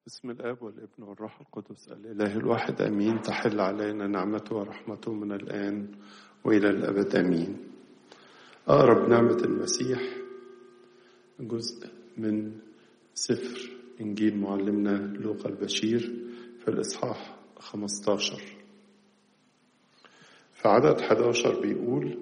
بسم الآب والابن والروح القدس الإله الواحد أمين تحل علينا نعمته ورحمته من الآن وإلى الأبد أمين أقرب نعمة المسيح جزء من سفر إنجيل معلمنا لوقا البشير في الإصحاح 15 في عدد 11 بيقول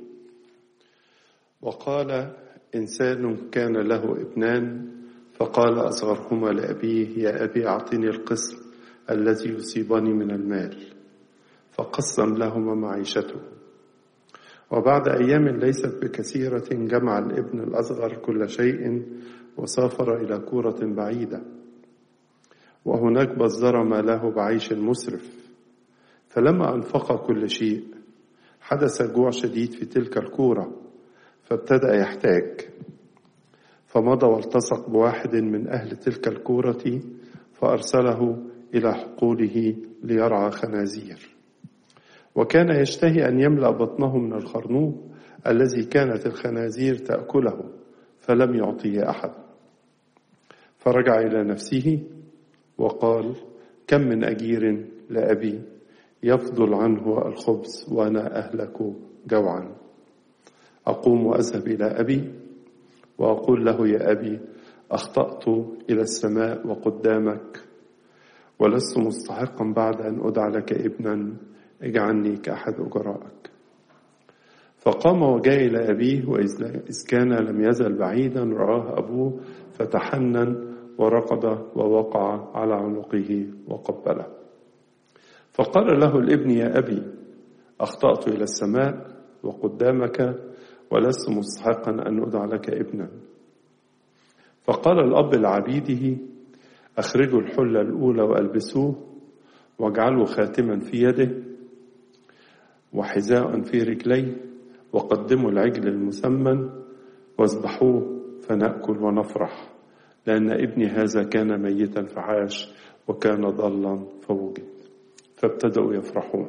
وقال إنسان كان له ابنان فقال أصغرهما لأبيه يا أبي أعطني القسم الذي يصيبني من المال فقسم لهما معيشته وبعد أيام ليست بكثيرة جمع الابن الأصغر كل شيء وسافر إلى كورة بعيدة وهناك بزر ماله بعيش مسرف فلما أنفق كل شيء حدث جوع شديد في تلك الكورة فابتدأ يحتاج فمضى والتصق بواحد من أهل تلك الكورة فأرسله إلى حقوله ليرعى خنازير وكان يشتهي أن يملأ بطنه من الخرنوب الذي كانت الخنازير تأكله فلم يعطيه أحد فرجع إلى نفسه وقال كم من أجير لأبي يفضل عنه الخبز وأنا أهلك جوعا أقوم وأذهب إلى أبي وأقول له يا أبي أخطأت إلى السماء وقدامك ولست مستحقا بعد أن أدعى لك ابنا اجعلني كأحد أجرائك فقام وجاء إلى أبيه وإذ كان لم يزل بعيدا رآه أبوه فتحنن ورقد ووقع على عنقه وقبله فقال له الابن يا أبي أخطأت إلى السماء وقدامك ولست مستحقا أن أدع لك ابنا فقال الأب لعبيده أخرجوا الحلة الأولى وألبسوه واجعلوا خاتما في يده وحذاء في رجليه وقدموا العجل المسمن واذبحوه فنأكل ونفرح لأن ابني هذا كان ميتا فعاش وكان ضلا فوجد فابتدأوا يفرحون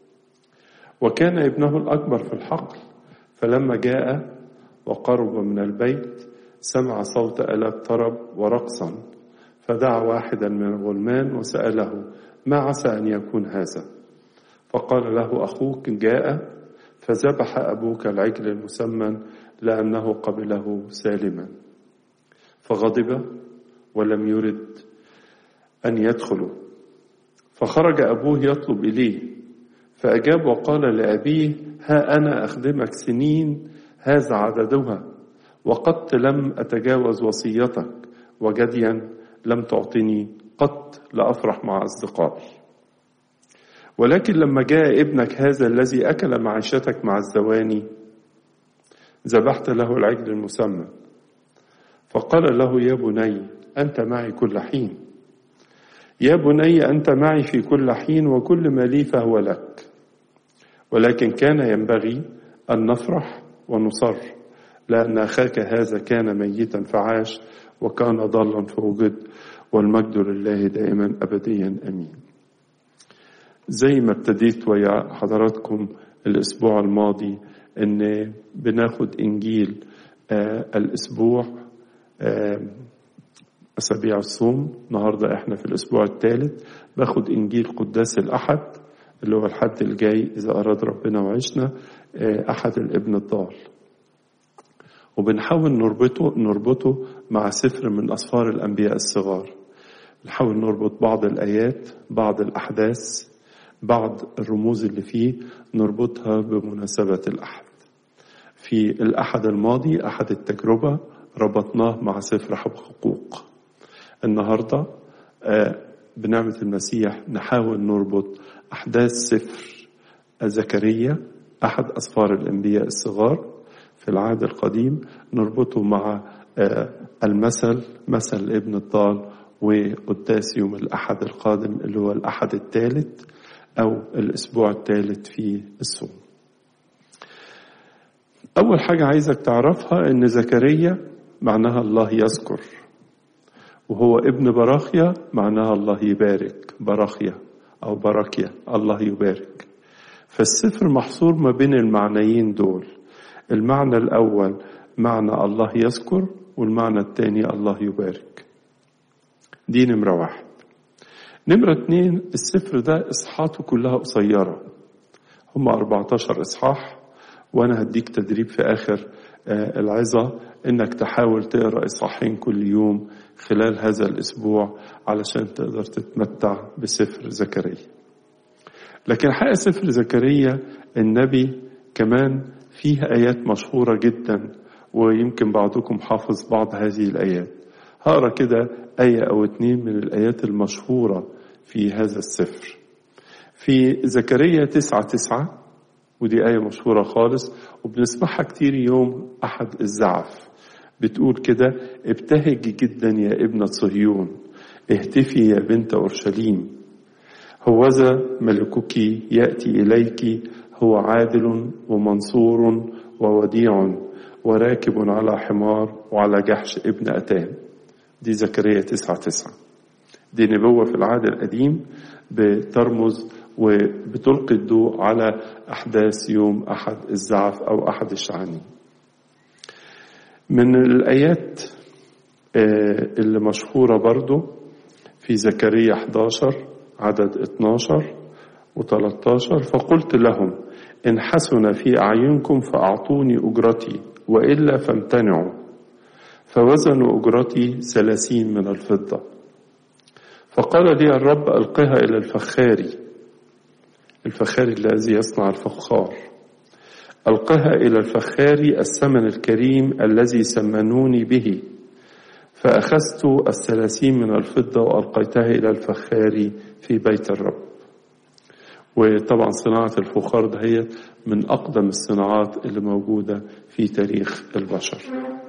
وكان ابنه الأكبر في الحقل فلما جاء وقرب من البيت سمع صوت آلات طرب ورقصا فدعا واحدا من الغلمان وسأله ما عسى أن يكون هذا فقال له أخوك جاء فذبح أبوك العجل المسمن لأنه قبله سالما فغضب ولم يرد أن يدخلوا فخرج أبوه يطلب إليه فأجاب وقال لأبيه ها أنا أخدمك سنين هذا عددها وقد لم أتجاوز وصيتك وجديا لم تعطني قط لأفرح مع أصدقائي ولكن لما جاء ابنك هذا الذي أكل معيشتك مع الزواني ذبحت له العجل المسمى فقال له يا بني أنت معي كل حين يا بني أنت معي في كل حين وكل ما لي فهو لك ولكن كان ينبغي أن نفرح ونصر لأن أخاك هذا كان ميتا فعاش وكان ضالا فوجد والمجد لله دائما أبديا أمين زي ما ابتديت ويا حضراتكم الأسبوع الماضي إن بناخد إنجيل آه الأسبوع آه أسابيع الصوم النهاردة إحنا في الأسبوع الثالث باخد إنجيل قداس الأحد اللي هو الحد الجاي إذا أراد ربنا وعشنا أحد الابن الضال وبنحاول نربطه نربطه مع سفر من أسفار الأنبياء الصغار نحاول نربط بعض الآيات بعض الأحداث بعض الرموز اللي فيه نربطها بمناسبة الأحد في الأحد الماضي أحد التجربة ربطناه مع سفر حقوق النهاردة بنعمة المسيح نحاول نربط أحداث سفر زكريا أحد أسفار الأنبياء الصغار في العهد القديم نربطه مع المثل مثل ابن الضال وقداس يوم الأحد القادم اللي هو الأحد الثالث أو الأسبوع الثالث في الصوم أول حاجة عايزك تعرفها إن زكريا معناها الله يذكر وهو ابن براخيا معناها الله يبارك براخيا أو بركيا الله يبارك فالسفر محصور ما بين المعنيين دول المعنى الأول معنى الله يذكر والمعنى الثاني الله يبارك دي نمرة واحد نمرة اتنين السفر ده إصحاحاته كلها قصيرة هم 14 إصحاح وأنا هديك تدريب في آخر العظة إنك تحاول تقرأ إصحاحين كل يوم خلال هذا الأسبوع علشان تقدر تتمتع بسفر زكريا لكن حقيقة سفر زكريا النبي كمان فيه آيات مشهورة جدا ويمكن بعضكم حافظ بعض هذه الآيات هقرا كده آية أو اتنين من الآيات المشهورة في هذا السفر في زكريا تسعة تسعة ودي آية مشهورة خالص وبنسمعها كتير يوم أحد الزعف بتقول كده ابتهجي جدا يا ابنة صهيون اهتفي يا بنت أورشليم هوذا ملكك يأتي إليك هو عادل ومنصور ووديع وراكب على حمار وعلى جحش ابن أتان دي زكريا تسعة تسعة دي نبوة في العهد القديم بترمز وبتلقي الضوء على أحداث يوم أحد الزعف أو أحد الشعانين من الآيات اللي مشهورة برضو في زكريا 11 عدد 12 و13 فقلت لهم إن حسن في أعينكم فأعطوني أجرتي وإلا فامتنعوا فوزنوا أجرتي ثلاثين من الفضة فقال لي الرب ألقها إلى الفخاري الفخاري الذي يصنع الفخار ألقها إلى الفخاري الثمن الكريم الذي سمنوني به فأخذت الثلاثين من الفضة وألقيتها إلى الفخاري في بيت الرب وطبعا صناعة الفخار ده هي من أقدم الصناعات اللي موجودة في تاريخ البشر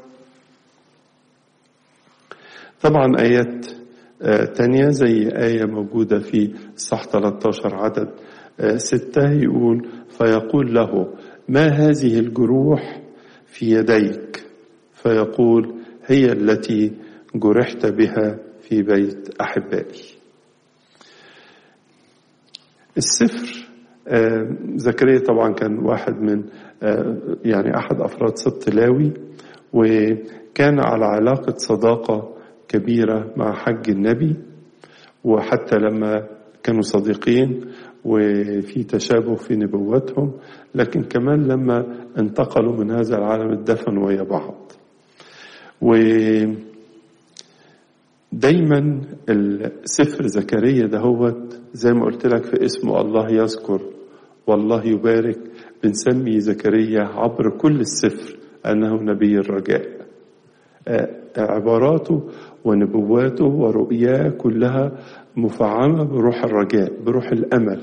طبعا آيات تانية زي آية موجودة في صح 13 عدد ستة يقول فيقول له ما هذه الجروح في يديك فيقول هي التي جرحت بها في بيت أحبائي السفر زكريا طبعا كان واحد من يعني أحد أفراد سبط لاوي وكان على علاقة صداقة كبيرة مع حج النبي وحتى لما كانوا صديقين وفي تشابه في نبواتهم لكن كمان لما انتقلوا من هذا العالم اتدفنوا ويا بعض ودايما السفر زكريا دهوت زي ما قلت لك في اسمه الله يذكر والله يبارك بنسمي زكريا عبر كل السفر أنه نبي الرجاء عباراته ونبواته ورؤياه كلها مفعمة بروح الرجاء بروح الأمل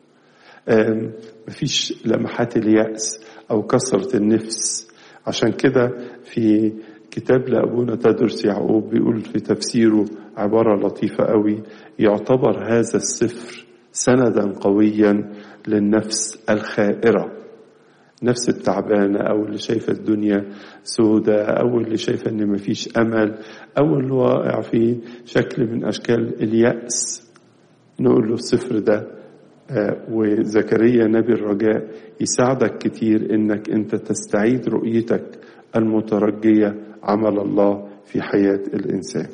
مفيش لمحات اليأس أو كثرة النفس عشان كده في كتاب لأبونا تدرس يعقوب بيقول في تفسيره عبارة لطيفة قوي يعتبر هذا السفر سندا قويا للنفس الخائرة نفس التعبانة أو اللي شايفة الدنيا سودة أو اللي شايفة إن مفيش أمل أو اللي واقع في شكل من أشكال اليأس نقول له السفر ده وزكريا نبي الرجاء يساعدك كتير إنك أنت تستعيد رؤيتك المترجية عمل الله في حياة الإنسان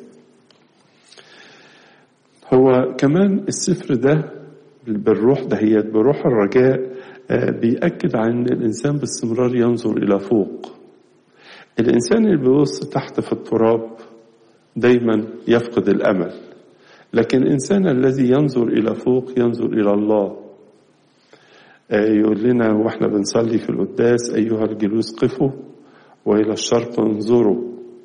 هو كمان السفر ده بالروح دهيت بروح الرجاء بيأكد عن أن الإنسان باستمرار ينظر إلى فوق الإنسان اللي بيبص تحت في التراب دايما يفقد الأمل لكن الإنسان الذي ينظر إلى فوق ينظر إلى الله يقول لنا واحنا بنصلي في القداس أيها الجلوس قفوا وإلى الشرق انظروا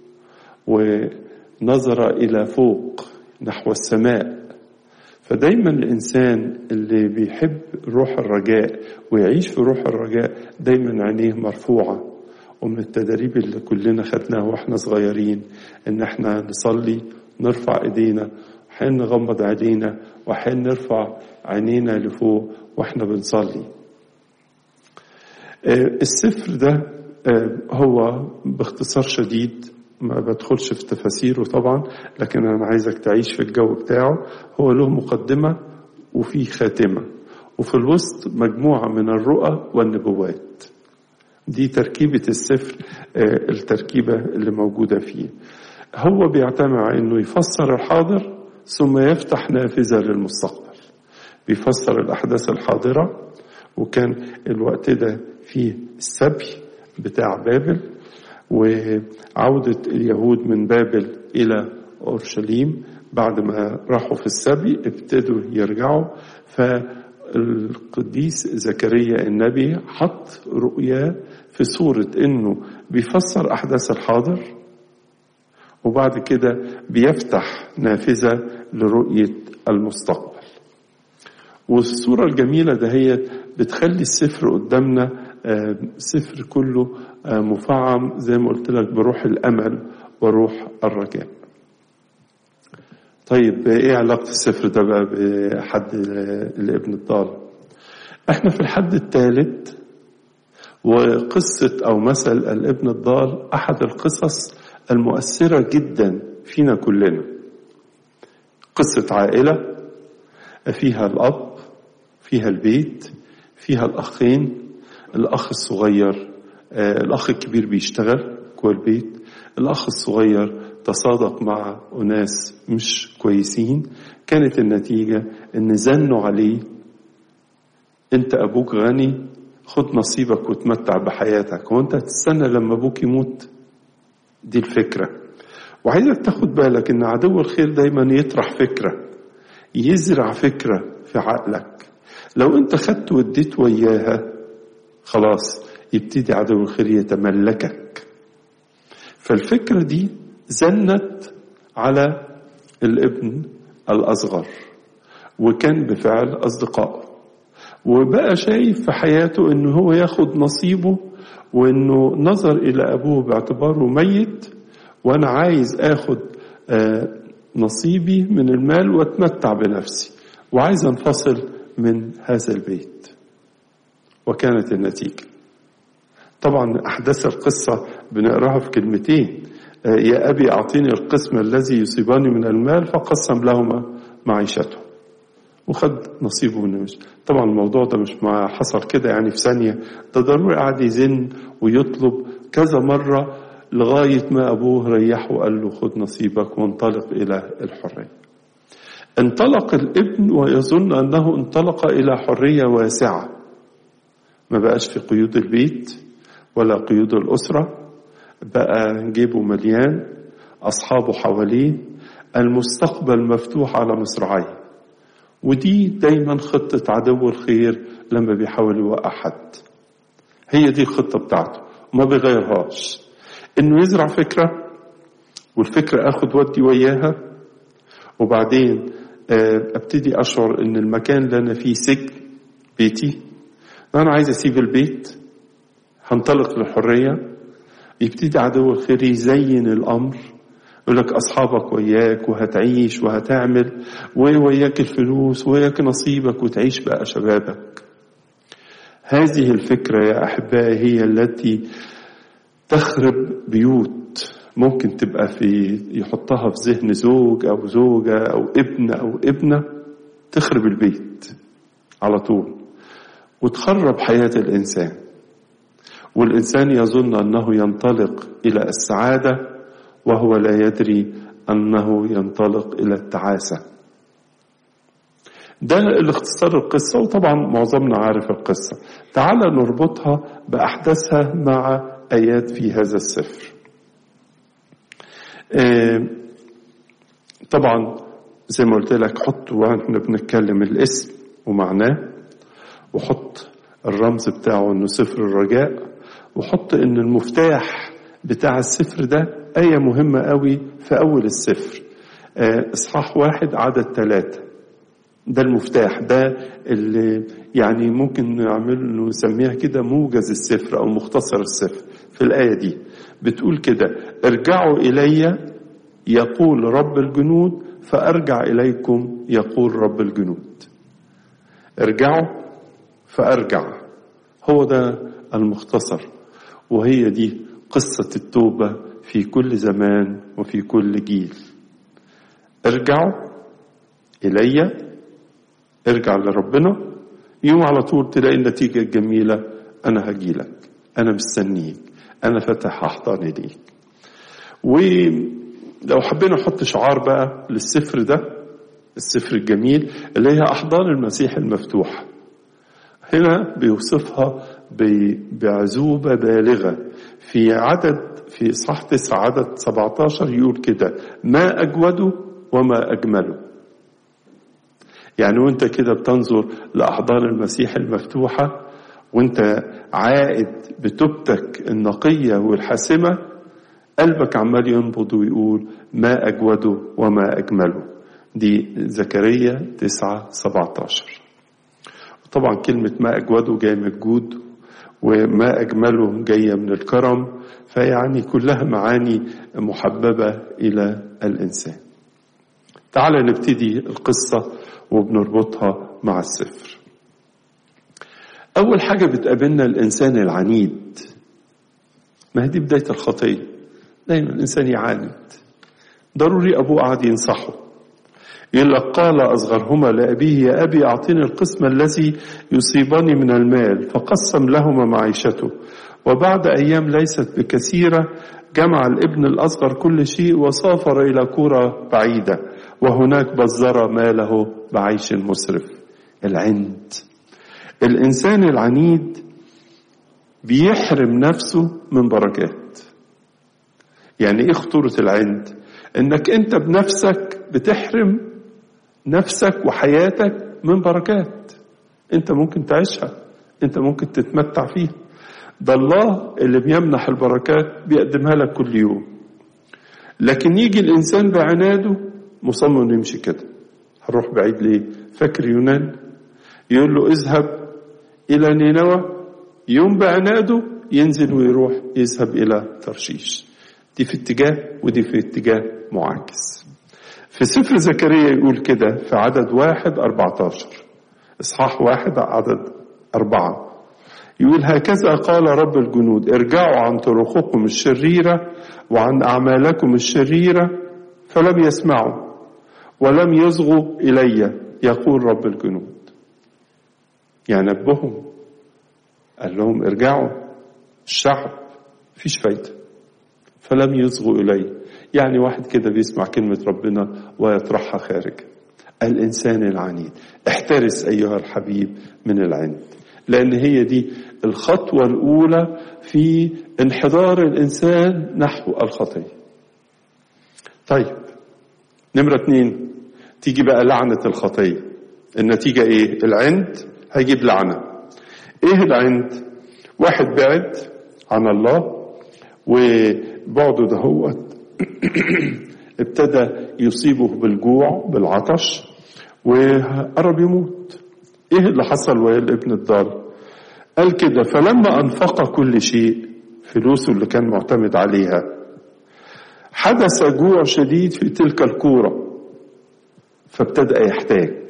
ونظر إلى فوق نحو السماء فدايما الإنسان اللي بيحب روح الرجاء ويعيش في روح الرجاء دايما عينيه مرفوعة ومن التدريب اللي كلنا خدناه واحنا صغيرين ان احنا نصلي نرفع ايدينا وحين نغمض عينينا وحين نرفع عينينا لفوق واحنا بنصلي السفر ده هو باختصار شديد ما بدخلش في تفاسيره طبعا لكن انا عايزك تعيش في الجو بتاعه هو له مقدمه وفي خاتمه وفي الوسط مجموعه من الرؤى والنبوات دي تركيبه السفر التركيبه اللي موجوده فيه هو بيعتمد على انه يفسر الحاضر ثم يفتح نافذة للمستقبل بيفسر الأحداث الحاضرة وكان الوقت ده فيه السبي بتاع بابل وعودة اليهود من بابل إلى أورشليم بعد ما راحوا في السبي ابتدوا يرجعوا فالقديس زكريا النبي حط رؤياه في صورة انه بيفسر احداث الحاضر وبعد كده بيفتح نافذة لرؤية المستقبل والصورة الجميلة دهيت بتخلي السفر قدامنا سفر كله مفعم زي ما قلت لك بروح الأمل وروح الرجاء طيب ايه علاقة السفر ده بقى بحد الابن الضال احنا في الحد الثالث وقصة او مثل الابن الضال احد القصص المؤثرة جدا فينا كلنا قصة عائلة فيها الاب فيها البيت فيها الاخين الاخ الصغير الاخ الكبير بيشتغل جوه البيت الاخ الصغير تصادق مع أناس مش كويسين كانت النتيجة إن زنوا عليه أنت أبوك غني خد نصيبك وتمتع بحياتك وأنت هتستنى لما أبوك يموت دي الفكرة وعايزك تاخد بالك إن عدو الخير دايما يطرح فكرة يزرع فكرة في عقلك لو أنت خدت واديت وياها خلاص يبتدي عدو الخير يتملكك فالفكرة دي زنت على الابن الأصغر وكان بفعل أصدقائه وبقى شايف في حياته انه هو ياخد نصيبه وانه نظر الى ابوه باعتباره ميت وانا عايز اخد نصيبي من المال واتمتع بنفسي وعايز انفصل من هذا البيت وكانت النتيجه طبعا احداث القصه بنقراها في كلمتين يا أبي أعطيني القسم الذي يصيبني من المال فقسم لهما معيشته وخد نصيبه من المش طبعا الموضوع ده مش ما حصل كده يعني في ثانية ده ضروري قعد يزن ويطلب كذا مرة لغاية ما أبوه ريحه وقال له خد نصيبك وانطلق إلى الحرية انطلق الابن ويظن أنه انطلق إلى حرية واسعة ما بقاش في قيود البيت ولا قيود الأسرة بقى جيبه مليان أصحابه حواليه المستقبل مفتوح على مصراعيه ودي دايما خطة عدو الخير لما بيحاول يوقع حد هي دي الخطة بتاعته ما بيغيرهاش انه يزرع فكرة والفكرة اخد ودي وياها وبعدين ابتدي اشعر ان المكان اللي انا فيه سجن بيتي انا عايز اسيب البيت هنطلق للحريه يبتدي عدو الخير يزين الامر يقول لك اصحابك وياك وهتعيش وهتعمل ووياك الفلوس وياك نصيبك وتعيش بقى شبابك هذه الفكره يا احبائي هي التي تخرب بيوت ممكن تبقى في يحطها في ذهن زوج او زوجه او ابن او ابنه تخرب البيت على طول وتخرب حياه الانسان والإنسان يظن أنه ينطلق إلى السعادة وهو لا يدري أنه ينطلق إلى التعاسة ده الاختصار القصة وطبعا معظمنا عارف القصة تعال نربطها بأحداثها مع آيات في هذا السفر طبعا زي ما قلت لك حط واحنا بنتكلم الاسم ومعناه وحط الرمز بتاعه انه سفر الرجاء وحط ان المفتاح بتاع السفر ده آية مهمة قوي في أول السفر إصحاح واحد عدد ثلاثة ده المفتاح ده اللي يعني ممكن نعمل نسميها كده موجز السفر أو مختصر السفر في الآية دي بتقول كده ارجعوا إلي يقول رب الجنود فأرجع إليكم يقول رب الجنود ارجعوا فأرجع هو ده المختصر وهي دي قصة التوبة في كل زمان وفي كل جيل ارجعوا إلي ارجع لربنا يوم على طول تلاقي النتيجة الجميلة أنا هجيلك أنا مستنيك أنا فاتح أحضاني ليك ولو حبينا نحط شعار بقى للسفر ده السفر الجميل اللي هي أحضان المسيح المفتوحة هنا بيوصفها بعزوبة بالغة في عدد في صح تسعة عدد 17 يقول كده ما أجوده وما أجمله يعني وانت كده بتنظر لأحضان المسيح المفتوحة وانت عائد بتوبتك النقية والحاسمة قلبك عمال ينبض ويقول ما أجوده وما أجمله دي زكريا تسعة سبعة عشر طبعا كلمة ما أجوده جاية من الجود وما أجمله جاية من الكرم فيعني كلها معاني محببة إلى الإنسان تعال نبتدي القصة وبنربطها مع السفر أول حاجة بتقابلنا الإنسان العنيد ما هي دي بداية الخطية دايما الإنسان يعاند ضروري أبوه قعد ينصحه يقول لك قال أصغرهما لأبيه يا أبي أعطيني القسم الذي يصيبني من المال فقسم لهما معيشته وبعد أيام ليست بكثيرة جمع الابن الأصغر كل شيء وسافر إلى كرة بعيدة وهناك بزر ماله بعيش مسرف العند الإنسان العنيد بيحرم نفسه من بركات يعني إيه خطورة العند إنك أنت بنفسك بتحرم نفسك وحياتك من بركات أنت ممكن تعيشها أنت ممكن تتمتع فيها ده الله اللي بيمنح البركات بيقدمها لك كل يوم لكن يجي الإنسان بعناده مصمم يمشي كده هنروح بعيد ليه فاكر يونان يقول له اذهب إلى نينوى يوم بعناده ينزل ويروح يذهب إلى ترشيش دي في اتجاه ودي في اتجاه معاكس في سفر زكريا يقول كده في عدد واحد أربعة عشر إصحاح واحد عدد أربعة يقول هكذا قال رب الجنود ارجعوا عن طرقكم الشريرة وعن أعمالكم الشريرة فلم يسمعوا ولم يصغوا إلي يقول رب الجنود يعني نبههم قال لهم ارجعوا الشعب فيش فايدة فلم يصغوا إلي يعني واحد كده بيسمع كلمة ربنا ويطرحها خارج الإنسان العنيد احترس أيها الحبيب من العند لأن هي دي الخطوة الأولى في انحدار الإنسان نحو الخطية طيب نمرة اتنين تيجي بقى لعنة الخطية النتيجة ايه العند هيجيب لعنة ايه العند واحد بعد عن الله وبعده دهوت ابتدى يصيبه بالجوع بالعطش وقرب يموت ايه اللي حصل وهي الابن الضال قال كده فلما انفق كل شيء فلوسه اللي كان معتمد عليها حدث جوع شديد في تلك الكوره فابتدأ يحتاج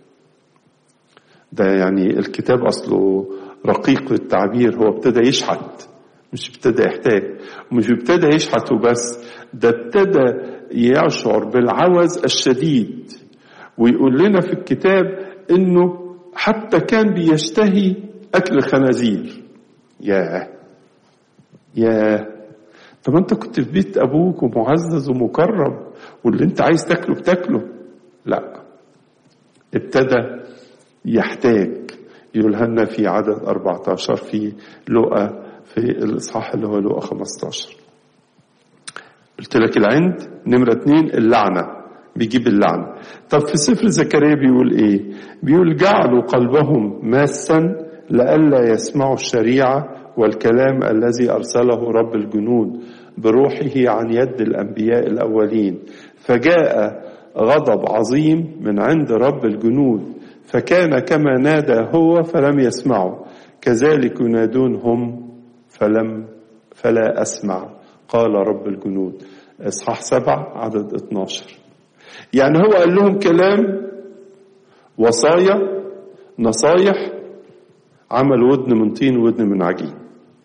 ده يعني الكتاب أصله رقيق التعبير هو ابتدى يشحت مش ابتدى يحتاج ومش ابتدى يشحت وبس ده ابتدى يشعر بالعوز الشديد ويقول لنا في الكتاب انه حتى كان بيشتهي اكل خنازير ياه ياه طب انت كنت في بيت ابوك ومعزز ومكرم واللي انت عايز تاكله بتاكله لا ابتدى يحتاج يقول لنا في عدد 14 في لقى في الإصحاح اللي هو لقى 15 قلت لك العند نمرة اتنين اللعنة بيجيب اللعنة طب في سفر زكريا بيقول ايه بيقول جعلوا قلبهم ماسا لئلا يسمعوا الشريعة والكلام الذي أرسله رب الجنود بروحه عن يد الأنبياء الأولين فجاء غضب عظيم من عند رب الجنود فكان كما نادى هو فلم يسمعوا كذلك ينادون هم فلم فلا أسمع قال رب الجنود إصحاح سبع عدد 12 يعني هو قال لهم كلام وصايا نصايح عمل ودن من طين ودن من عجين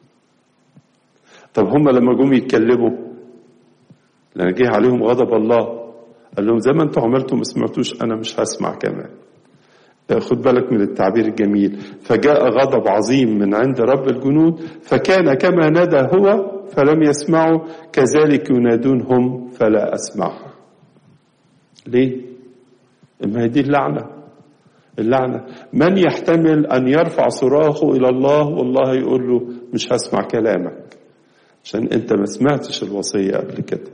طب هم لما جم يتكلموا لأن جه عليهم غضب الله قال لهم زي ما انتوا عملتوا ما سمعتوش انا مش هسمع كمان خد بالك من التعبير الجميل فجاء غضب عظيم من عند رب الجنود فكان كما نادى هو فلم يسمعوا كذلك ينادون هم فلا أسمع ليه ما هي دي اللعنة اللعنة من يحتمل أن يرفع صراخه إلى الله والله يقول له مش هسمع كلامك عشان أنت ما سمعتش الوصية قبل كده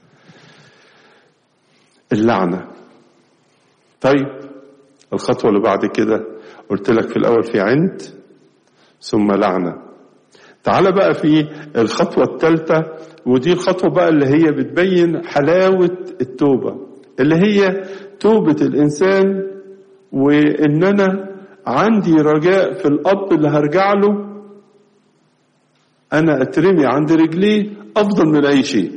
اللعنة طيب الخطوة اللي بعد كده قلت لك في الأول في عند ثم لعنة تعال بقى في الخطوة الثالثة ودي الخطوة بقى اللي هي بتبين حلاوة التوبة اللي هي توبة الإنسان وإن أنا عندي رجاء في الأب اللي هرجع له أنا أترمي عند رجليه أفضل من أي شيء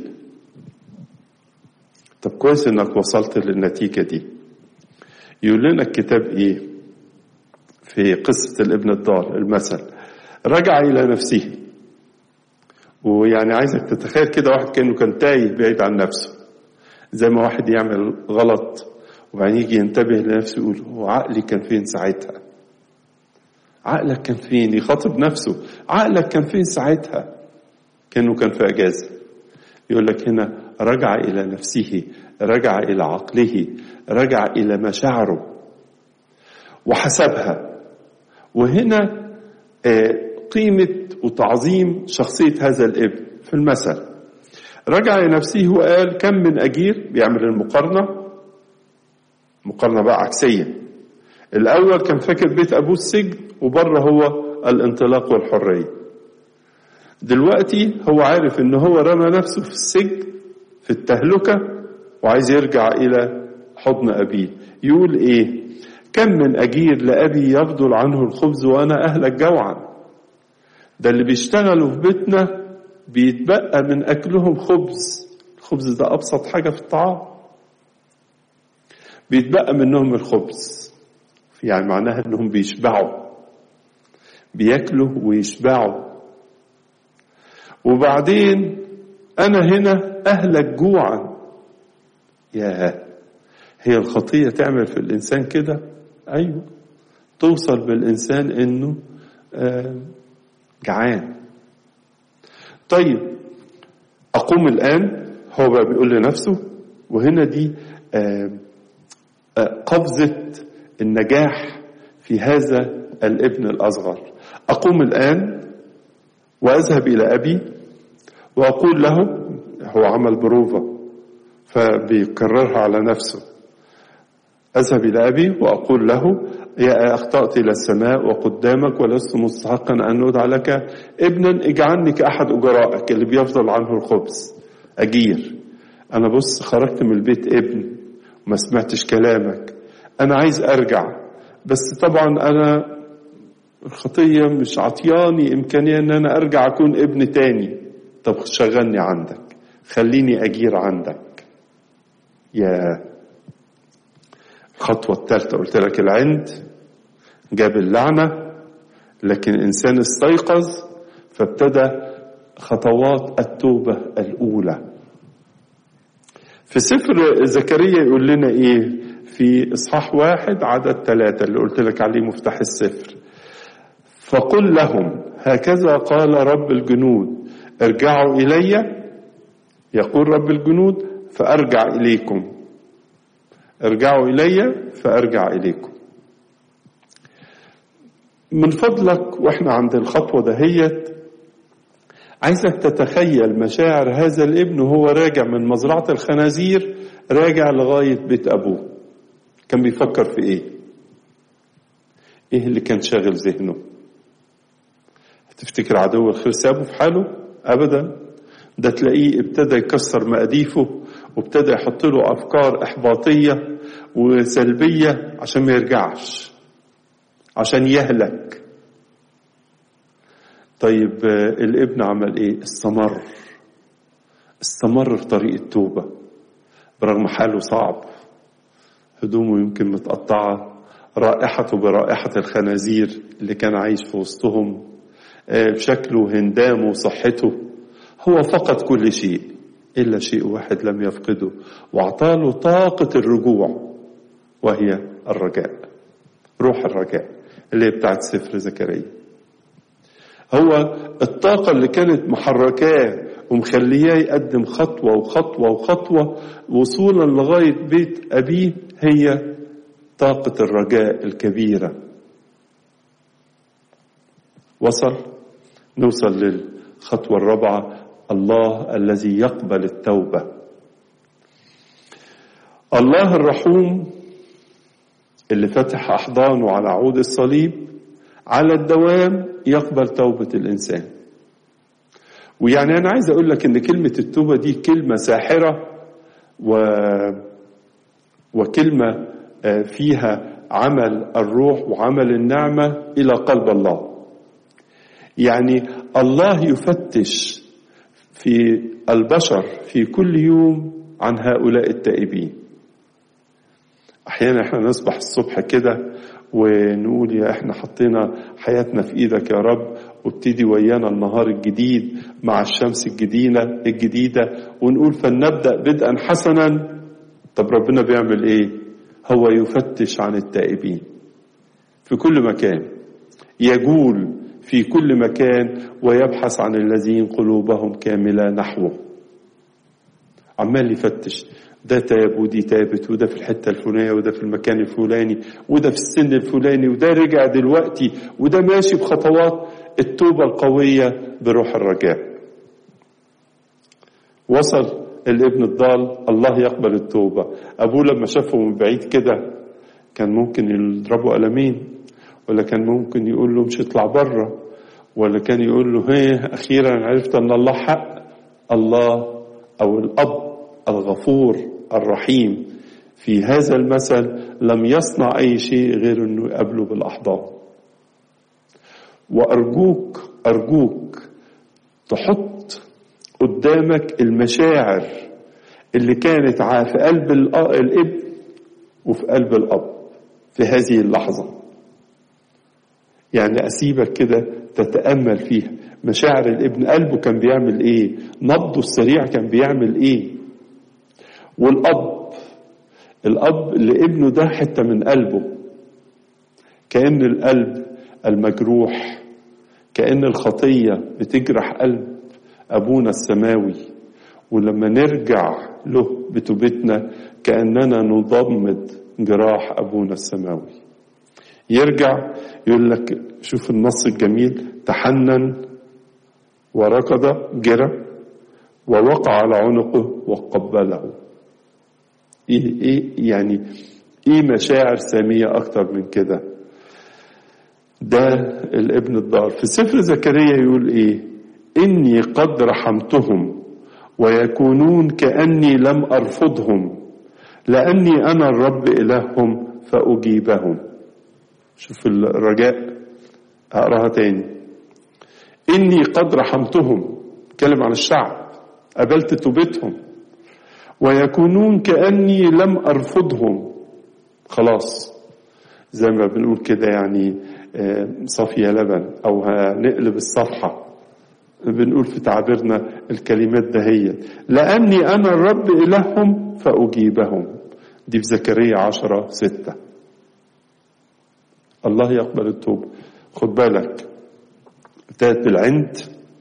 طب كويس إنك وصلت للنتيجة دي يقول لنا الكتاب إيه في قصة الابن الضال المثل رجع إلى نفسه ويعني عايزك تتخيل كده واحد كأنه كان تايه بعيد عن نفسه زي ما واحد يعمل غلط وبعدين يجي ينتبه لنفسه يقول هو عقلي كان فين ساعتها عقلك كان فين يخاطب نفسه عقلك كان فين ساعتها كأنه كان في أجازة يقول لك هنا رجع إلى نفسه رجع إلى عقله رجع إلى مشاعره وحسبها وهنا قيمة وتعظيم شخصية هذا الابن في المثل رجع لنفسه وقال كم من أجير بيعمل المقارنة مقارنة بقى عكسية الأول كان فاكر بيت أبوه السجن وبره هو الانطلاق والحرية دلوقتي هو عارف ان هو رمى نفسه في السجن في التهلكة وعايز يرجع إلى حضن أبيه يقول إيه كم من أجير لأبي يفضل عنه الخبز وأنا أهلك جوعا ده اللي بيشتغلوا في بيتنا بيتبقى من أكلهم خبز الخبز ده أبسط حاجة في الطعام بيتبقى منهم الخبز يعني معناها أنهم بيشبعوا بياكلوا ويشبعوا وبعدين أنا هنا أهلك جوعا يا هي الخطية تعمل في الإنسان كده أيوة توصل بالإنسان إنه آه جعان طيب أقوم الآن هو بقى بيقول لنفسه وهنا دي آه آه قفزة النجاح في هذا الابن الأصغر أقوم الآن وأذهب إلى أبي وأقول له هو عمل بروفا فبيكررها على نفسه أذهب إلى أبي وأقول له يا أخطأت إلى السماء وقدامك ولست مستحقا أن أدعى لك ابنا اجعلني كأحد أجرائك اللي بيفضل عنه الخبز أجير أنا بص خرجت من البيت ابن وما سمعتش كلامك أنا عايز أرجع بس طبعا أنا الخطية مش عطياني إمكانية أن أنا أرجع أكون ابن تاني طب شغلني عندك خليني أجير عندك يا الخطوة الثالثة قلت لك العند جاب اللعنة لكن إنسان استيقظ فابتدى خطوات التوبة الأولى في سفر زكريا يقول لنا إيه في إصحاح واحد عدد ثلاثة اللي قلت لك عليه مفتاح السفر فقل لهم هكذا قال رب الجنود ارجعوا إلي يقول رب الجنود فأرجع إليكم ارجعوا إلي فأرجع إليكم من فضلك وإحنا عند الخطوة دهيت عايزك تتخيل مشاعر هذا الابن وهو راجع من مزرعة الخنازير راجع لغاية بيت أبوه كان بيفكر في إيه إيه اللي كان شاغل ذهنه تفتكر عدو الخير سابه في حاله أبدا ده تلاقيه ابتدى يكسر مقاديفه وابتدى يحط له أفكار إحباطية وسلبية عشان ما يرجعش عشان يهلك طيب الابن عمل ايه استمر استمر في طريق التوبة برغم حاله صعب هدومه يمكن متقطعة رائحته برائحة الخنازير اللي كان عايش في وسطهم بشكله هندامه وصحته هو فقد كل شيء إلا شيء واحد لم يفقده وأعطاله طاقة الرجوع وهي الرجاء روح الرجاء اللي هي بتاعت سفر زكريا هو الطاقة اللي كانت محركاه ومخلياه يقدم خطوة وخطوة وخطوة وصولا لغاية بيت أبيه هي طاقة الرجاء الكبيرة وصل نوصل للخطوة الرابعة الله الذي يقبل التوبة الله الرحوم اللي فتح أحضانه على عود الصليب على الدوام يقبل توبة الإنسان ويعني أنا عايز أقول لك إن كلمة التوبة دي كلمة ساحرة و... وكلمة فيها عمل الروح وعمل النعمة إلى قلب الله يعني الله يفتش في البشر في كل يوم عن هؤلاء التائبين احيانا احنا نصبح الصبح كده ونقول يا احنا حطينا حياتنا في ايدك يا رب وابتدي ويانا النهار الجديد مع الشمس الجديدة الجديدة ونقول فلنبدأ بدءا حسنا طب ربنا بيعمل ايه هو يفتش عن التائبين في كل مكان يجول في كل مكان ويبحث عن الذين قلوبهم كاملة نحوه عمال يفتش ده تاب ودي تابت وده في الحتة الفلانية وده في المكان الفلاني وده في السن الفلاني وده رجع دلوقتي وده ماشي بخطوات التوبة القوية بروح الرجاء وصل الابن الضال الله يقبل التوبة أبوه لما شافه من بعيد كده كان ممكن يضربه قلمين ولا كان ممكن يقول له مش اطلع بره ولا كان يقول له هي أخيرا عرفت أن الله حق الله أو الأب الغفور الرحيم في هذا المثل لم يصنع أي شيء غير أنه يقابله بالأحضان وأرجوك أرجوك تحط قدامك المشاعر اللي كانت في قلب الابن وفي قلب الأب في هذه اللحظة يعني أسيبك كده تتأمل فيها مشاعر الابن قلبه كان بيعمل ايه نبضه السريع كان بيعمل ايه والأب الأب اللي ابنه ده حتة من قلبه كأن القلب المجروح كأن الخطية بتجرح قلب أبونا السماوي ولما نرجع له بتوبتنا كأننا نضمد جراح أبونا السماوي يرجع يقول لك شوف النص الجميل تحنن وركض جرى ووقع على عنقه وقبله ايه ايه يعني ايه مشاعر ساميه اكتر من كده ده الابن الضار في سفر زكريا يقول ايه اني قد رحمتهم ويكونون كاني لم ارفضهم لاني انا الرب الههم فاجيبهم شوف الرجاء هقراها تاني اني قد رحمتهم اتكلم عن الشعب قبلت توبتهم ويكونون كأني لم أرفضهم خلاص زي ما بنقول كده يعني صافية لبن أو هنقلب الصفحة بنقول في تعبيرنا الكلمات دهية لأني أنا الرب إلههم فأجيبهم دي في زكريا عشرة ستة الله يقبل التوبة خد بالك انتهت بالعند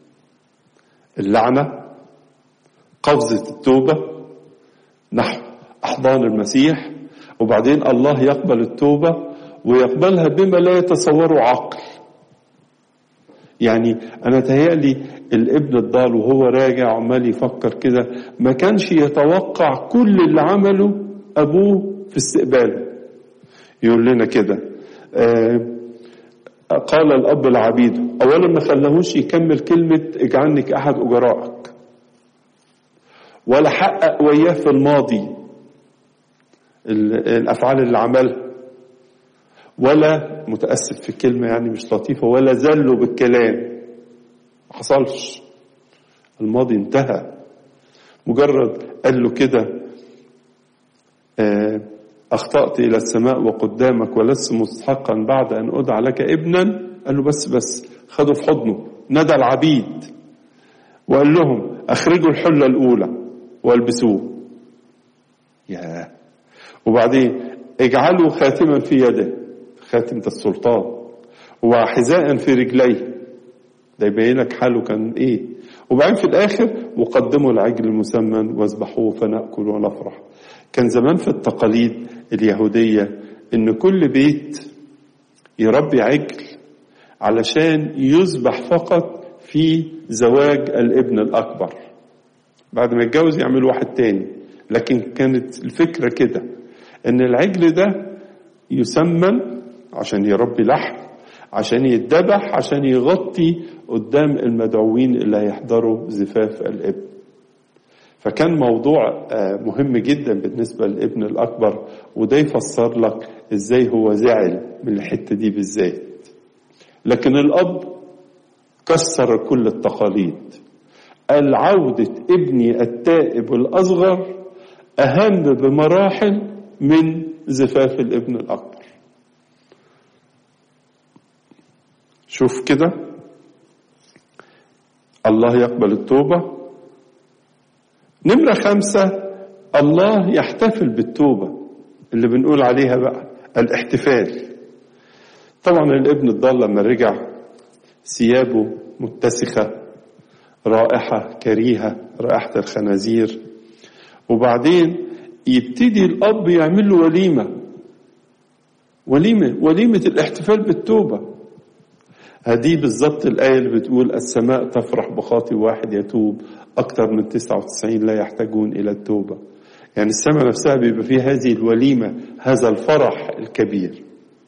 اللعنة قفزة التوبة نحو أحضان المسيح وبعدين الله يقبل التوبة ويقبلها بما لا يتصوره عقل يعني أنا تهيألي الابن الضال وهو راجع عمال يفكر كده ما كانش يتوقع كل اللي عمله أبوه في استقباله يقول لنا كده آه قال الأب العبيد أولا ما خلاهوش يكمل كلمة اجعلني كأحد أجرائك ولا حقق وياه في الماضي الأفعال اللي عملها ولا متأسف في كلمة يعني مش لطيفة ولا زله بالكلام ما حصلش الماضي انتهى مجرد قال له كده أخطأت إلى السماء وقدامك ولست مستحقا بعد أن أدعى لك ابنا قال له بس بس خدوا في حضنه ندى العبيد وقال لهم أخرجوا الحلة الأولى والبسوه ياه وبعدين اجعلوا خاتما في يده خاتمة السلطان وحذاء في رجليه ده يبينك حاله كان ايه وبعدين في الاخر وقدموا العجل المسمن واذبحوه فناكل ونفرح كان زمان في التقاليد اليهوديه ان كل بيت يربي عجل علشان يذبح فقط في زواج الابن الاكبر بعد ما يتجوز يعمل واحد تاني لكن كانت الفكرة كده ان العجل ده يسمن عشان يربي لحم عشان يتذبح عشان يغطي قدام المدعوين اللي هيحضروا زفاف الابن فكان موضوع مهم جدا بالنسبة للابن الأكبر وده يفسر لك ازاي هو زعل من الحتة دي بالذات لكن الأب كسر كل التقاليد قال عودة ابني التائب الأصغر أهم بمراحل من زفاف الابن الأكبر شوف كده الله يقبل التوبة نمرة خمسة الله يحتفل بالتوبة اللي بنقول عليها بقى الاحتفال طبعا الابن الضال لما رجع ثيابه متسخة رائحة كريهة رائحة الخنازير وبعدين يبتدي الأب يعمل له وليمة وليمة وليمة الاحتفال بالتوبة هذه بالظبط الآية اللي بتقول السماء تفرح بخاطي واحد يتوب أكثر من 99 لا يحتاجون إلى التوبة يعني السماء نفسها بيبقى فيها هذه الوليمة هذا الفرح الكبير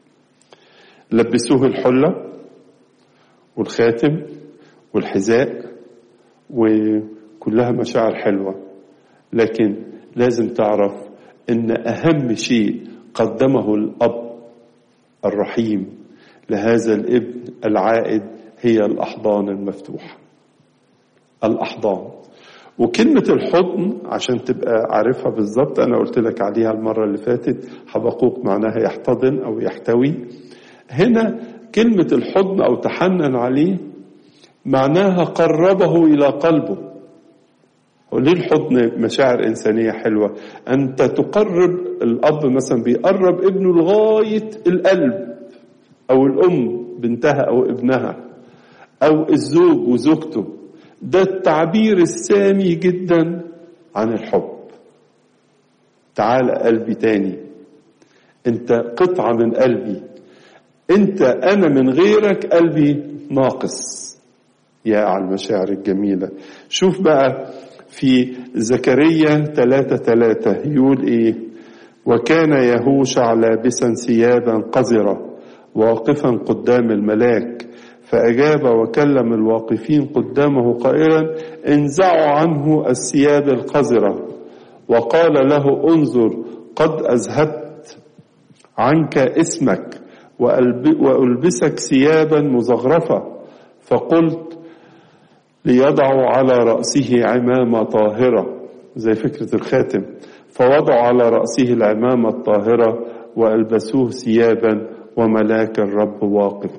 لبسوه الحلة والخاتم والحذاء وكلها مشاعر حلوة لكن لازم تعرف ان اهم شيء قدمه الاب الرحيم لهذا الابن العائد هي الاحضان المفتوحه الاحضان وكلمة الحضن عشان تبقى عارفها بالظبط أنا قلت لك عليها المرة اللي فاتت حبقوق معناها يحتضن أو يحتوي هنا كلمة الحضن أو تحنن عليه معناها قربه إلى قلبه وليه الحضن مشاعر إنسانية حلوة أنت تقرب الأب مثلا بيقرب ابنه لغاية القلب أو الأم بنتها أو ابنها أو الزوج وزوجته ده التعبير السامي جدا عن الحب تعال قلبي تاني انت قطعة من قلبي انت انا من غيرك قلبي ناقص يا على المشاعر الجميلة شوف بقى في زكريا ثلاثة ثلاثة يقول ايه وكان يهوشع لابسا ثيابا قذرة واقفا قدام الملاك فأجاب وكلم الواقفين قدامه قائلا انزعوا عنه الثياب القذرة وقال له انظر قد أذهبت عنك اسمك وألبسك ثيابا مزغرفة فقلت ليضعوا على رأسه عمامة طاهرة زي فكرة الخاتم فوضعوا على رأسه العمامة الطاهرة وألبسوه ثيابا وملاك الرب واقف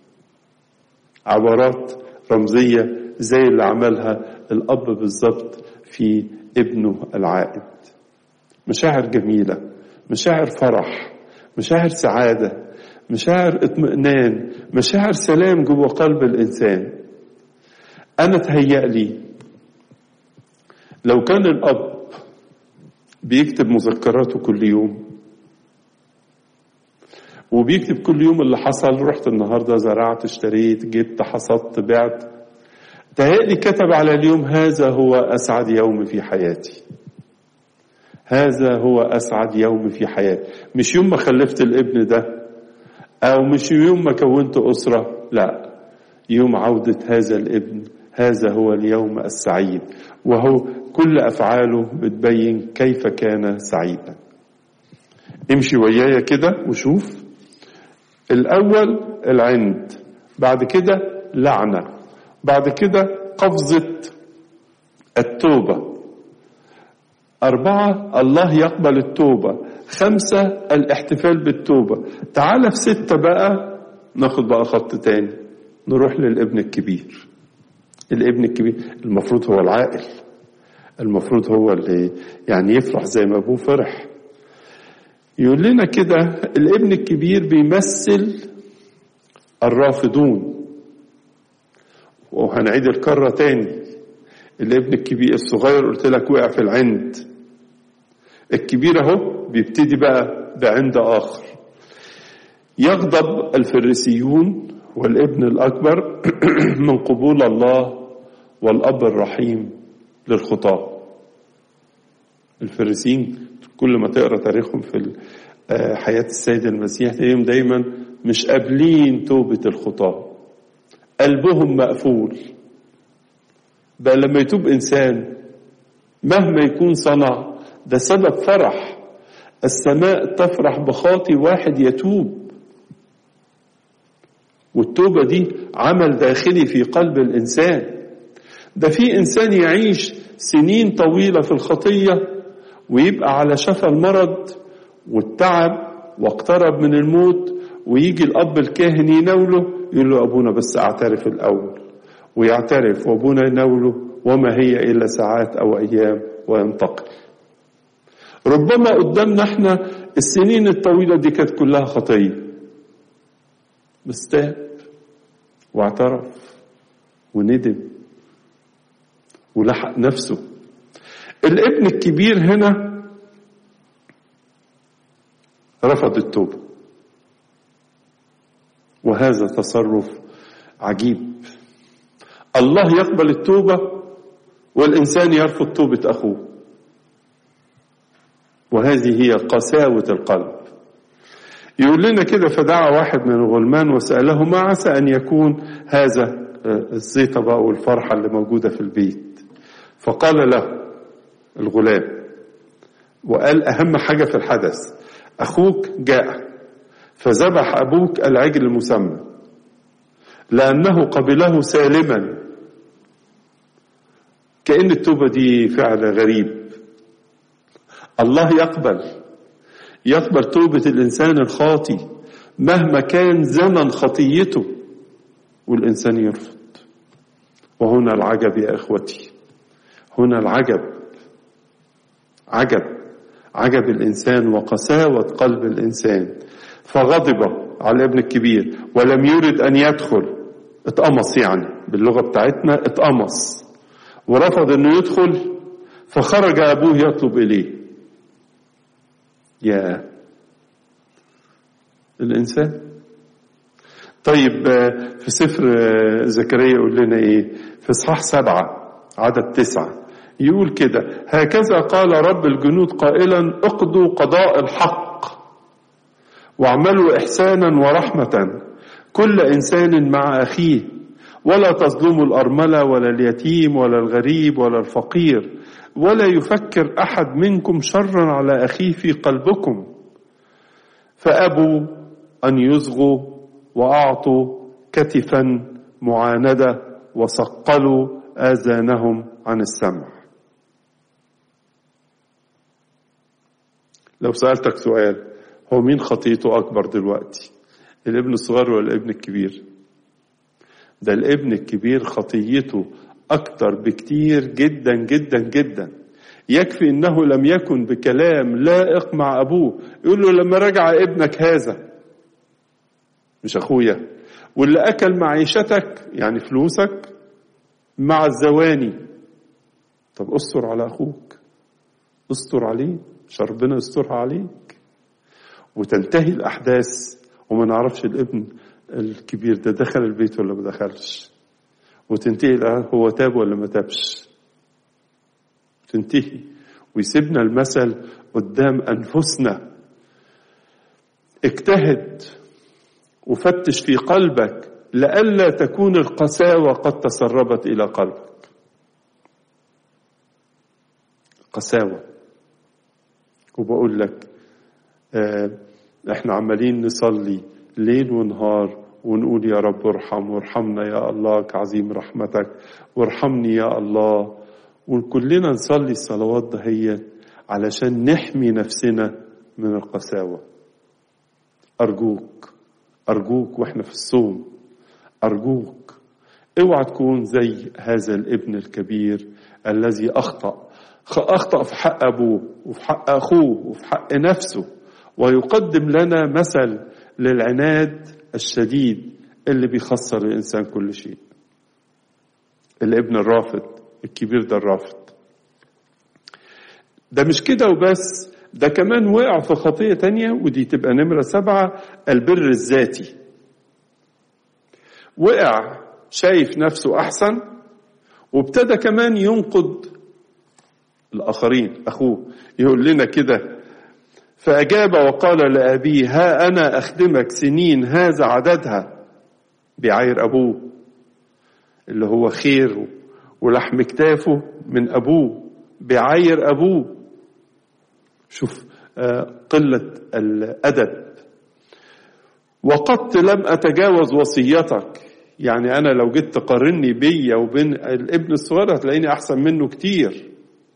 عبارات رمزية زي اللي عملها الأب بالظبط في ابنه العائد مشاعر جميلة مشاعر فرح مشاعر سعادة مشاعر اطمئنان مشاعر سلام جوه قلب الإنسان أنا تهيألي لو كان الأب بيكتب مذكراته كل يوم وبيكتب كل يوم اللي حصل رحت النهارده زرعت اشتريت جبت حصدت بعت تهيألي كتب على اليوم هذا هو أسعد يوم في حياتي هذا هو أسعد يوم في حياتي مش يوم ما خلفت الابن ده أو مش يوم ما كونت أسرة لا يوم عودة هذا الابن هذا هو اليوم السعيد وهو كل أفعاله بتبين كيف كان سعيدا امشي ويايا كده وشوف الأول العند بعد كده لعنة بعد كده قفزة التوبة أربعة الله يقبل التوبة خمسة الاحتفال بالتوبة تعال في ستة بقى ناخد بقى خط تاني نروح للابن الكبير الابن الكبير المفروض هو العاقل المفروض هو اللي يعني يفرح زي ما ابوه فرح يقول لنا كده الابن الكبير بيمثل الرافضون وهنعيد الكرة تاني الابن الكبير الصغير قلت لك وقع في العند الكبير اهو بيبتدي بقى بعند اخر يغضب الفريسيون والابن الأكبر من قبول الله والأب الرحيم للخطاة الفريسيين كل ما تقرا تاريخهم في حياة السيد المسيح تلاقيهم دايما مش قابلين توبة الخطاة قلبهم مقفول بقى لما يتوب إنسان مهما يكون صنع ده سبب فرح السماء تفرح بخاطي واحد يتوب والتوبة دي عمل داخلي في قلب الإنسان ده في إنسان يعيش سنين طويلة في الخطية ويبقى على شفا المرض والتعب واقترب من الموت ويجي الأب الكاهن يناوله يقول له أبونا بس أعترف الأول ويعترف وأبونا يناوله وما هي إلا ساعات أو أيام وينتقل ربما قدامنا احنا السنين الطويلة دي كانت كلها خطية بس تاب واعترف وندم ولحق نفسه الابن الكبير هنا رفض التوبة وهذا تصرف عجيب الله يقبل التوبة والإنسان يرفض توبة أخوه وهذه هي قساوة القلب يقول لنا كده فدعا واحد من الغلمان وسأله ما عسى أن يكون هذا الزيطة بقى والفرحة اللي موجودة في البيت فقال له الغلام وقال أهم حاجة في الحدث أخوك جاء فذبح أبوك العجل المسمى لأنه قبله سالما كأن التوبة دي فعل غريب الله يقبل يقبل توبة الإنسان الخاطي مهما كان زمن خطيته والإنسان يرفض وهنا العجب يا إخوتي هنا العجب عجب عجب الإنسان وقساوة قلب الإنسان فغضب على الابن الكبير ولم يرد أن يدخل اتقمص يعني باللغة بتاعتنا اتقمص ورفض أنه يدخل فخرج أبوه يطلب إليه يا الإنسان طيب في سفر زكريا يقول لنا إيه في إصحاح سبعة عدد تسعة يقول كده هكذا قال رب الجنود قائلا اقضوا قضاء الحق واعملوا إحسانا ورحمة كل إنسان مع أخيه ولا تظلموا الأرملة ولا اليتيم ولا الغريب ولا الفقير ولا يفكر أحد منكم شرا على أخيه في قلبكم فأبوا أن يصغوا وأعطوا كتفا معاندة وصقلوا آذانهم عن السمع لو سألتك سؤال هو مين خطيته أكبر دلوقتي الابن الصغير ولا الابن الكبير ده الابن الكبير خطيته أكتر بكتير جدا جدا جدا يكفي انه لم يكن بكلام لائق مع ابوه يقول له لما رجع ابنك هذا مش اخويا واللي اكل معيشتك يعني فلوسك مع الزواني طب استر على اخوك استر عليه مش ربنا يسترها عليك وتنتهي الاحداث وما نعرفش الابن الكبير ده دخل البيت ولا ما دخلش وتنتهي هو تاب ولا ما تابش تنتهي ويسيبنا المثل قدام أنفسنا اجتهد وفتش في قلبك لئلا تكون القساوة قد تسربت إلى قلبك قساوة وبقول لك اه احنا عمالين نصلي ليل ونهار ونقول يا رب ارحم وارحمنا يا الله كعظيم رحمتك وارحمني يا الله وكلنا نصلي الصلوات دهيت علشان نحمي نفسنا من القساوة أرجوك أرجوك وإحنا في الصوم أرجوك اوعى تكون زي هذا الابن الكبير الذي أخطأ أخطأ في حق أبوه وفي حق أخوه وفي حق نفسه ويقدم لنا مثل للعناد الشديد اللي بيخسر الإنسان كل شيء الابن الرافض الكبير ده الرافض ده مش كده وبس ده كمان وقع في خطية تانية ودي تبقى نمرة سبعة البر الذاتي وقع شايف نفسه أحسن وابتدى كمان ينقد الآخرين أخوه يقول لنا كده فأجاب وقال لأبيه ها أنا أخدمك سنين هذا عددها بعير أبوه اللي هو خير ولحم كتافه من أبوه بعير أبوه شوف قلة الأدب وقد لم أتجاوز وصيتك يعني أنا لو جيت تقارني بيا وبين الابن الصغير هتلاقيني أحسن منه كتير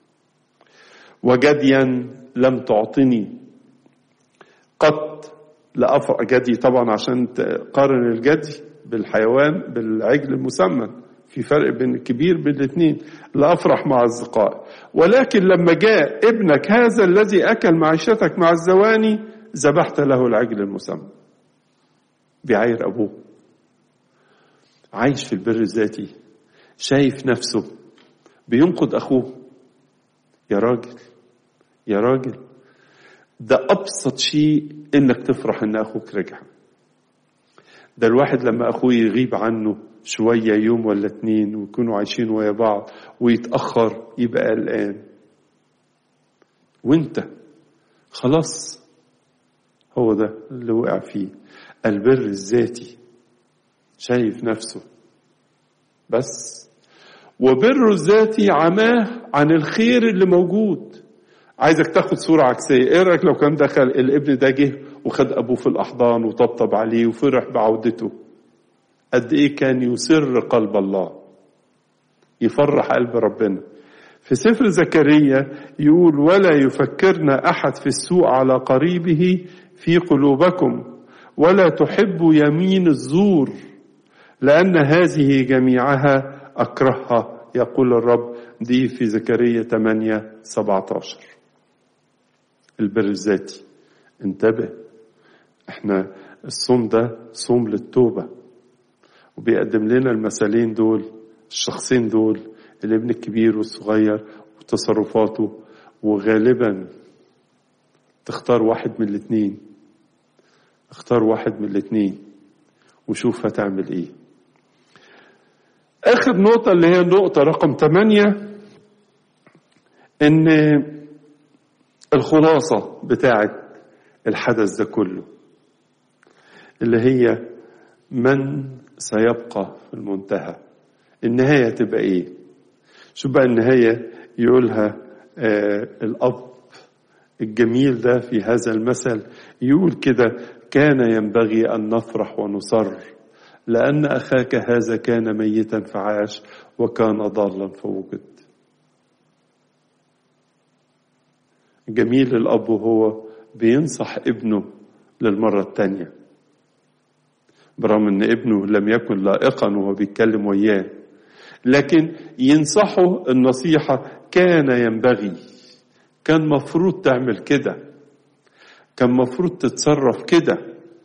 وجديا لم تعطني قد لأفرع جدي طبعا عشان تقارن الجدي بالحيوان بالعجل المسمن في فرق بين الكبير بين الاثنين لأفرح مع أصدقائي ولكن لما جاء ابنك هذا الذي أكل معيشتك مع الزواني ذبحت له العجل المسمى بعير أبوه عايش في البر الذاتي شايف نفسه بينقد أخوه يا راجل يا راجل ده أبسط شيء إنك تفرح إن أخوك رجع ده الواحد لما أخوه يغيب عنه شوية يوم ولا اتنين ويكونوا عايشين ويا بعض ويتأخر يبقى قلقان وانت خلاص هو ده اللي وقع فيه البر الذاتي شايف نفسه بس وبره الذاتي عماه عن الخير اللي موجود عايزك تاخد صورة عكسية ايه رأيك لو كان دخل الابن ده جه وخد ابوه في الاحضان وطبطب عليه وفرح بعودته قد ايه كان يسر قلب الله يفرح قلب ربنا في سفر زكريا يقول ولا يفكرنا احد في السوء على قريبه في قلوبكم ولا تحب يمين الزور لان هذه جميعها اكرهها يقول الرب دي في زكريا 8 17 البر الذاتي انتبه احنا الصوم ده صوم للتوبه وبيقدم لنا المثالين دول الشخصين دول الابن الكبير والصغير وتصرفاته وغالبا تختار واحد من الاثنين اختار واحد من الاثنين وشوف هتعمل ايه اخر نقطة اللي هي النقطة رقم ثمانية ان الخلاصة بتاعت الحدث ده كله اللي هي من سيبقى في المنتهى النهاية تبقى ايه شو بقى النهاية يقولها آه الأب الجميل ده في هذا المثل يقول كده كان ينبغي أن نفرح ونصر لأن أخاك هذا كان ميتا فعاش وكان ضالا فوجد جميل الأب وهو بينصح ابنه للمرة الثانية برغم ان ابنه لم يكن لائقا وهو بيتكلم وياه لكن ينصحه النصيحة كان ينبغي كان مفروض تعمل كده كان مفروض تتصرف كده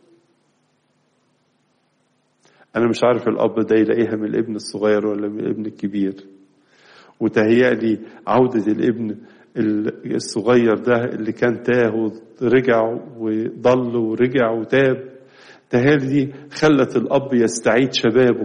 أنا مش عارف الأب ده يلاقيها من الابن الصغير ولا من الابن الكبير وتهيألي عودة الابن الصغير ده اللي كان تاه ورجع وضل ورجع وتاب تهيألي دي خلت الأب يستعيد شبابه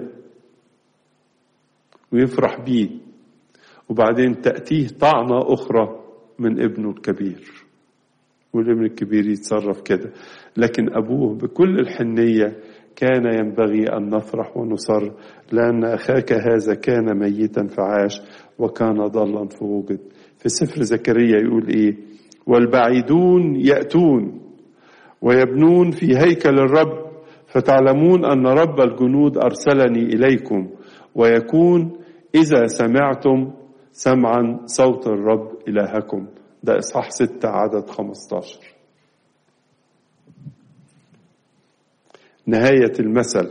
ويفرح بيه وبعدين تأتيه طعنة أخرى من ابنه الكبير والابن الكبير يتصرف كده لكن أبوه بكل الحنية كان ينبغي أن نفرح ونصر لأن أخاك هذا كان ميتا فعاش وكان ضلا فوجد في سفر زكريا يقول إيه والبعيدون يأتون ويبنون في هيكل الرب فتعلمون أن رب الجنود أرسلني إليكم ويكون إذا سمعتم سمعا صوت الرب إلهكم ده إصحاح ستة عدد خمستاشر نهاية المثل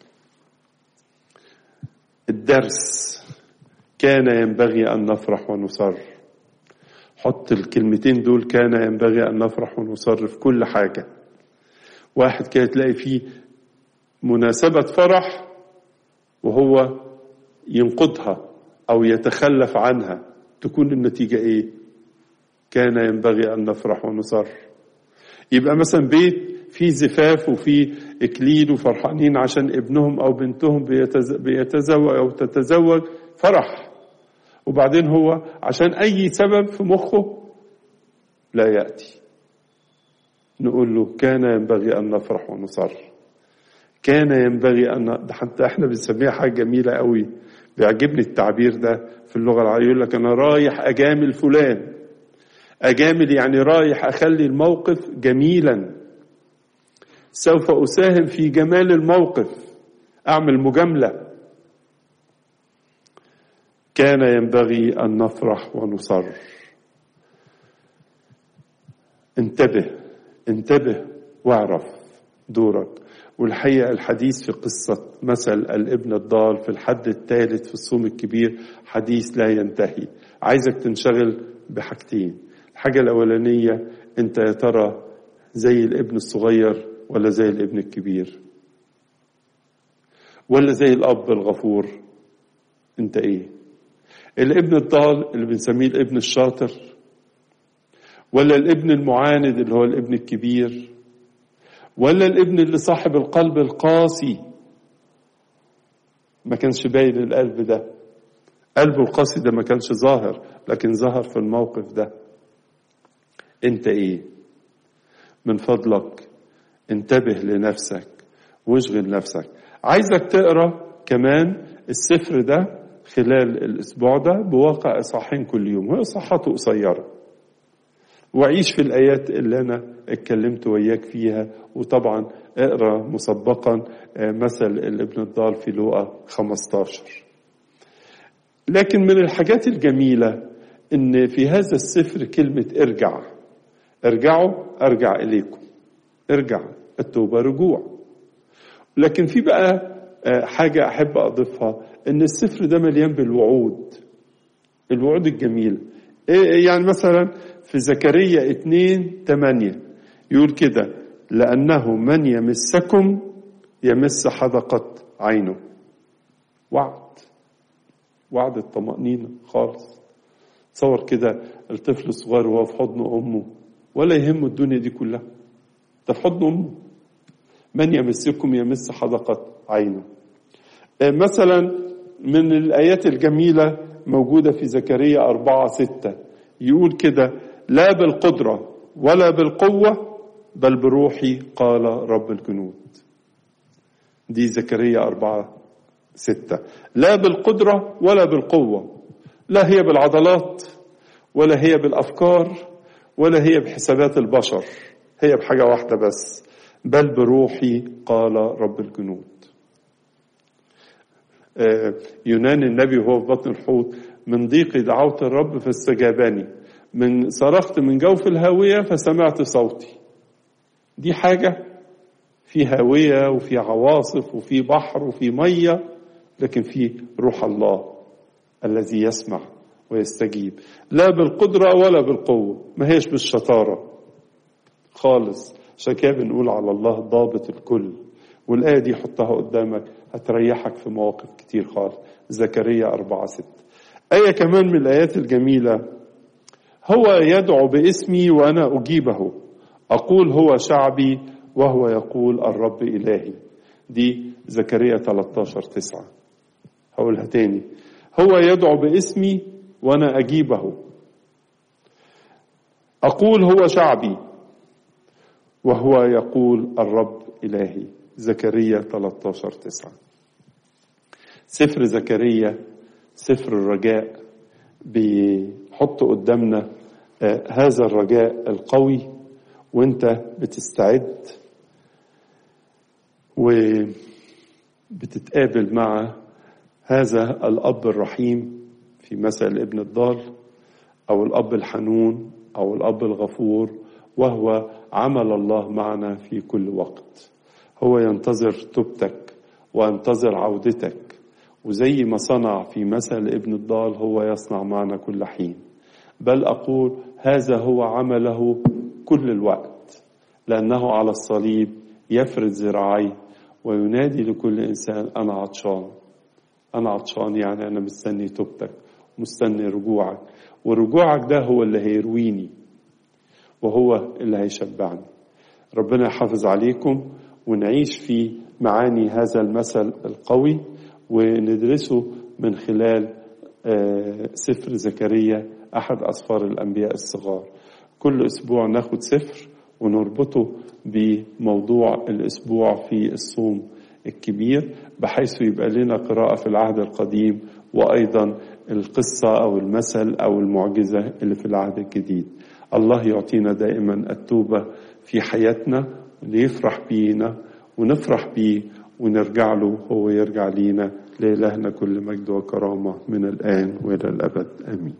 الدرس كان ينبغي أن نفرح ونصر حط الكلمتين دول كان ينبغي أن نفرح ونصر في كل حاجة واحد كده تلاقي فيه مناسبة فرح وهو ينقضها أو يتخلف عنها تكون النتيجة إيه؟ كان ينبغي أن نفرح ونصر يبقى مثلا بيت فيه زفاف وفيه إكليل وفرحانين عشان ابنهم أو بنتهم بيتزوج أو تتزوج فرح وبعدين هو عشان أي سبب في مخه لا يأتي نقول له كان ينبغي أن نفرح ونصر كان ينبغي أن حتى احنا بنسميها حاجة جميلة قوي بيعجبني التعبير ده في اللغة العربية يقول لك أنا رايح أجامل فلان أجامل يعني رايح أخلي الموقف جميلا سوف أساهم في جمال الموقف أعمل مجاملة كان ينبغي أن نفرح ونصر انتبه انتبه واعرف دورك والحقيقة الحديث في قصة مثل الابن الضال في الحد الثالث في الصوم الكبير حديث لا ينتهي عايزك تنشغل بحاجتين الحاجة الأولانية أنت يا ترى زي الابن الصغير ولا زي الابن الكبير ولا زي الأب الغفور أنت إيه الابن الضال اللي بنسميه الابن الشاطر ولا الابن المعاند اللي هو الابن الكبير ولا الابن اللي صاحب القلب القاسي ما كانش باين القلب ده قلبه القاسي ده ما كانش ظاهر لكن ظهر في الموقف ده انت ايه من فضلك انتبه لنفسك واشغل نفسك عايزك تقرا كمان السفر ده خلال الاسبوع ده بواقع اصحاحين كل يوم وهي اصحاحاته قصيره وعيش في الآيات اللي أنا اتكلمت وياك فيها وطبعا اقرا مسبقا مثل الابن الضال في لوقا 15 لكن من الحاجات الجميلة ان في هذا السفر كلمة ارجع ارجعوا ارجع اليكم ارجع التوبة رجوع لكن في بقى حاجة احب اضيفها ان السفر ده مليان بالوعود الوعود الجميلة يعني مثلا في زكريا 2 8 يقول كده لأنه من يمسكم يمس حدقة عينه وعد وعد الطمأنينة خالص تصور كده الطفل الصغير وهو في حضن أمه ولا يهمه الدنيا دي كلها ده في حضن أمه من يمسكم يمس حدقة عينه مثلا من الآيات الجميلة موجودة في زكريا أربعة ستة يقول كده لا بالقدرة ولا بالقوة بل بروحي قال رب الجنود دي زكريا أربعة ستة لا بالقدرة ولا بالقوة لا هي بالعضلات ولا هي بالأفكار ولا هي بحسابات البشر هي بحاجة واحدة بس بل بروحي قال رب الجنود يونان النبي وهو في بطن الحوت من ضيق دعوت الرب فاستجابني من صرخت من جوف الهاوية فسمعت صوتي دي حاجة في هاوية وفي عواصف وفي بحر وفي مية لكن في روح الله الذي يسمع ويستجيب لا بالقدرة ولا بالقوة ما هيش بالشطارة خالص عشان كده بنقول على الله ضابط الكل والآية دي حطها قدامك هتريحك في مواقف كتير خالص زكريا أربعة ستة آية كمان من الآيات الجميلة هو يدعو باسمي وأنا أجيبه أقول هو شعبي وهو يقول الرب إلهي دي زكريا 13 9 هقولها تاني هو يدعو باسمي وأنا أجيبه أقول هو شعبي وهو يقول الرب إلهي زكريا 13 9 سفر زكريا سفر الرجاء بيحط قدامنا هذا الرجاء القوي وانت بتستعد وبتتقابل مع هذا الأب الرحيم في مثل ابن الضال أو الأب الحنون أو الأب الغفور وهو عمل الله معنا في كل وقت هو ينتظر توبتك وينتظر عودتك وزي ما صنع في مثل ابن الضال هو يصنع معنا كل حين بل أقول هذا هو عمله كل الوقت لأنه على الصليب يفرد ذراعيه وينادي لكل إنسان أنا عطشان أنا عطشان يعني أنا مستني توبتك مستني رجوعك ورجوعك ده هو اللي هيرويني وهو اللي هيشبعني ربنا يحافظ عليكم ونعيش في معاني هذا المثل القوي وندرسه من خلال سفر زكريا أحد أسفار الأنبياء الصغار كل أسبوع ناخد سفر ونربطه بموضوع الأسبوع في الصوم الكبير بحيث يبقى لنا قراءة في العهد القديم وأيضا القصة أو المثل أو المعجزة اللي في العهد الجديد الله يعطينا دائما التوبة في حياتنا ليفرح بينا ونفرح بيه ونرجع له هو يرجع لينا لإلهنا كل مجد وكرامة من الآن وإلى الأبد آمين